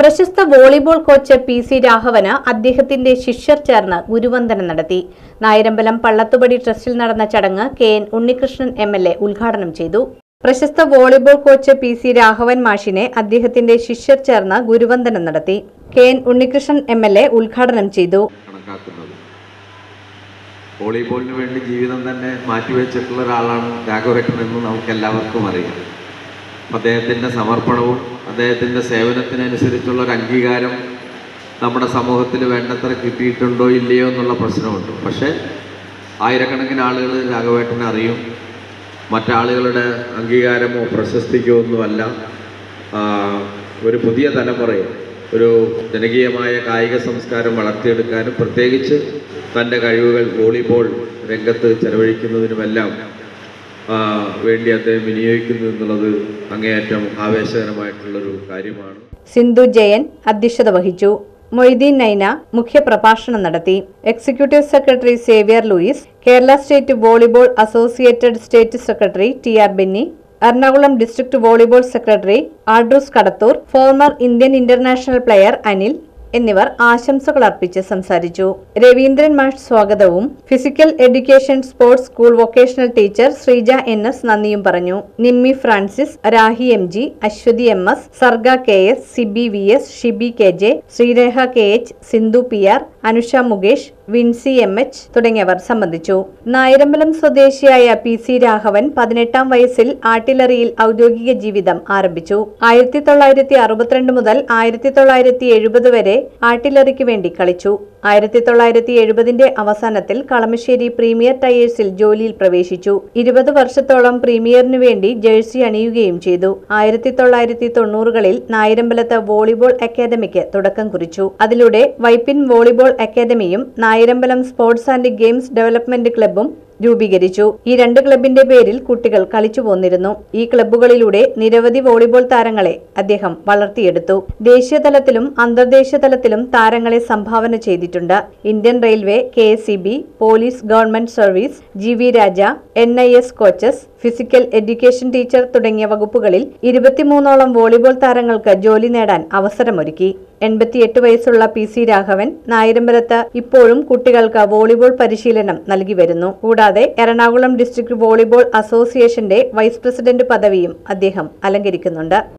പ്രശസ്ത volleyball coach P C രാഘവന് അദ്ദേഹത്തിന്റെ ശിഷ്യർ ചേർന്ന് ഗുരുവന്ദനം നടത്തി നായരമ്പലം പള്ളത്തുപടി ട്രസ്റ്റിൽ നടന്ന ചടങ്ങ് K N Unnikrishnan M L A ഉദ്ഘാടനം ചെയ്തു പ്രശസ്ത volleyball coach P C Raghavan മാഷിനെ അദ്ദേഹത്തിന്റെ ശിഷ്യർ ചേർന്ന് ഗുരുവന്ദനം നടത്തി K N Unnikrishnan M L A ഉദ്ഘാടനം ചെയ്തു കണക്കാക്കുന്നത് വോളിബോളിന് വേണ്ടി ജീവിതം തന്നെ മാറ്റിവെച്ചിട്ടുള്ള ഒരാളാണ് രാഘവേട്ടൻ എന്ന് നമുക്ക് എല്ലാവർക്കും അറിയാം അദ്ദേഹത്തിൻ്റെ സമർപ്പണവും അദ്ദേഹത്തിൻ്റെ സേവനത്തിനനുസരിച്ചുള്ള ഒരു അംഗീകാരം നമ്മുടെ സമൂഹത്തിൽ വേണ്ടത്ര കിട്ടിയിട്ടുണ്ടോ ഇല്ലയോ എന്നുള്ള പ്രശ്നമുണ്ട് പക്ഷേ ആയിരക്കണക്കിന് ആളുകൾ രാഘവേട്ടനെ അറിയും മറ്റാളുകളുടെ അംഗീകാരമോ പ്രശസ്തിക്കോ ഒന്നുമല്ല ആ, ഒരു പുതിയ തലമുറയെ ഒരു ജനകീയമായ കായിക സംസ്കാരം വളർത്തിയെടുക്കാനും പ്രത്യേകിച്ച് തൻ്റെ കഴിവുകൾ വോളിബോൾ രംഗത്ത് ചെലവഴിക്കുന്നതിനുമെല്ലാം ആ, വേണ്ടി അദ്ദേഹം വിനിയോഗിക്കുന്നു എന്നുള്ളത് അങ്ങേയറ്റം ആവേശകരമായിട്ടുള്ളൊരു കാര്യമാണ് സിന്ധു ജയൻ അധ്യക്ഷത വഹിച്ചു മൊയ്തീൻ നൈന മുഖ്യപ്രഭാഷണം നടത്തി executive secretary Xavier Louis Kerala state volleyball associated state secretary T R Benny Ernakulam district volleyball secretary Andrews Kadathur former Indian international player Anil എന്നിവർ ആശംസകൾ അർപ്പിച്ച് സംസാരിച്ചു രവീന്ദ്രൻ മാഷ് സ്വാഗതവും physical education sports school vocational teacher Sreeja N S നന്ദിയും പറഞ്ഞു Nimmi Francis Rahi M G Aswathy M S Sarga K S Sibi V S Shibi K J Sreerekha K H Sindhu P R Anusha Mukesh Vincy M H തുടങ്ങിയവർ സംബന്ധിച്ചു നായരമ്പലം സ്വദേശിയായ പി സി രാഘവൻ പതിനെട്ടാം വയസ്സിൽ ആർട്ടിലറിയിൽ ഔദ്യോഗിക ജീവിതം ആരംഭിച്ചു ആയിരത്തി തൊള്ളായിരത്തി അറുപത്തിരണ്ട് മുതൽ ആയിരത്തി തൊള്ളായിരത്തി എഴുപത് വരെ ആർട്ടിലറിക്ക് വേണ്ടി കളിച്ചു ആയിരത്തി തൊള്ളായിരത്തി എഴുപതിന്റെ അവസാനത്തിൽ കളമശ്ശേരി പ്രീമിയർ ടയേഴ്സിൽ ജോലിയിൽ പ്രവേശിച്ചു ഇരുപത് വർഷത്തോളം പ്രീമിയറിനു വേണ്ടി ജേഴ്സി അണിയുകയും ചെയ്തു ആയിരത്തി തൊള്ളായിരത്തി തൊണ്ണൂറുകളിൽ നായരമ്പലത്ത് വോളിബോൾ അക്കാദമിക്ക് തുടക്കം കുറിച്ചു അതിലൂടെ വൈപ്പിൻ വോളിബോൾ അക്കാദമിയും Nayarambalam sports and games development ക്ലബ്ബും രൂപീകരിച്ചു ഈ രണ്ട് ക്ലബിന്റെ പേരിൽ കുട്ടികൾ കളിച്ചു പോന്നിരുന്നു ഈ ക്ലബ്ബുകളിലൂടെ നിരവധി വോളിബോൾ താരങ്ങളെ അദ്ദേഹം വളർത്തിയെടുത്തു ദേശീയ തലത്തിലും അന്തർദേശീയ തലത്തിലും താരങ്ങളെ സംഭാവന ചെയ്തിട്ടുണ്ട് Indian railway K police government service G V Raja N I S coaches physical education teacher തുടങ്ങിയ വകുപ്പുകളിൽ ഇരുപത്തിമൂന്നോളം വോളിബോൾ താരങ്ങൾക്ക് ജോലി നേടാൻ അവസരമൊരുക്കി എൺപത്തിയെട്ട് വയസ്സുള്ള പി സി രാഘവൻ നായരമ്പലത്ത് ഇപ്പോഴും കുട്ടികൾക്ക് വോളിബോൾ പരിശീലനം നൽകി വരുന്നു കൂടാതെ എറണാകുളം ഡിസ്ട്രിക്ട് വോളിബോൾ അസോസിയേഷന്റെ വൈസ് പ്രസിഡന്റ് പദവിയും അദ്ദേഹം അലങ്കരിക്കുന്നുണ്ട്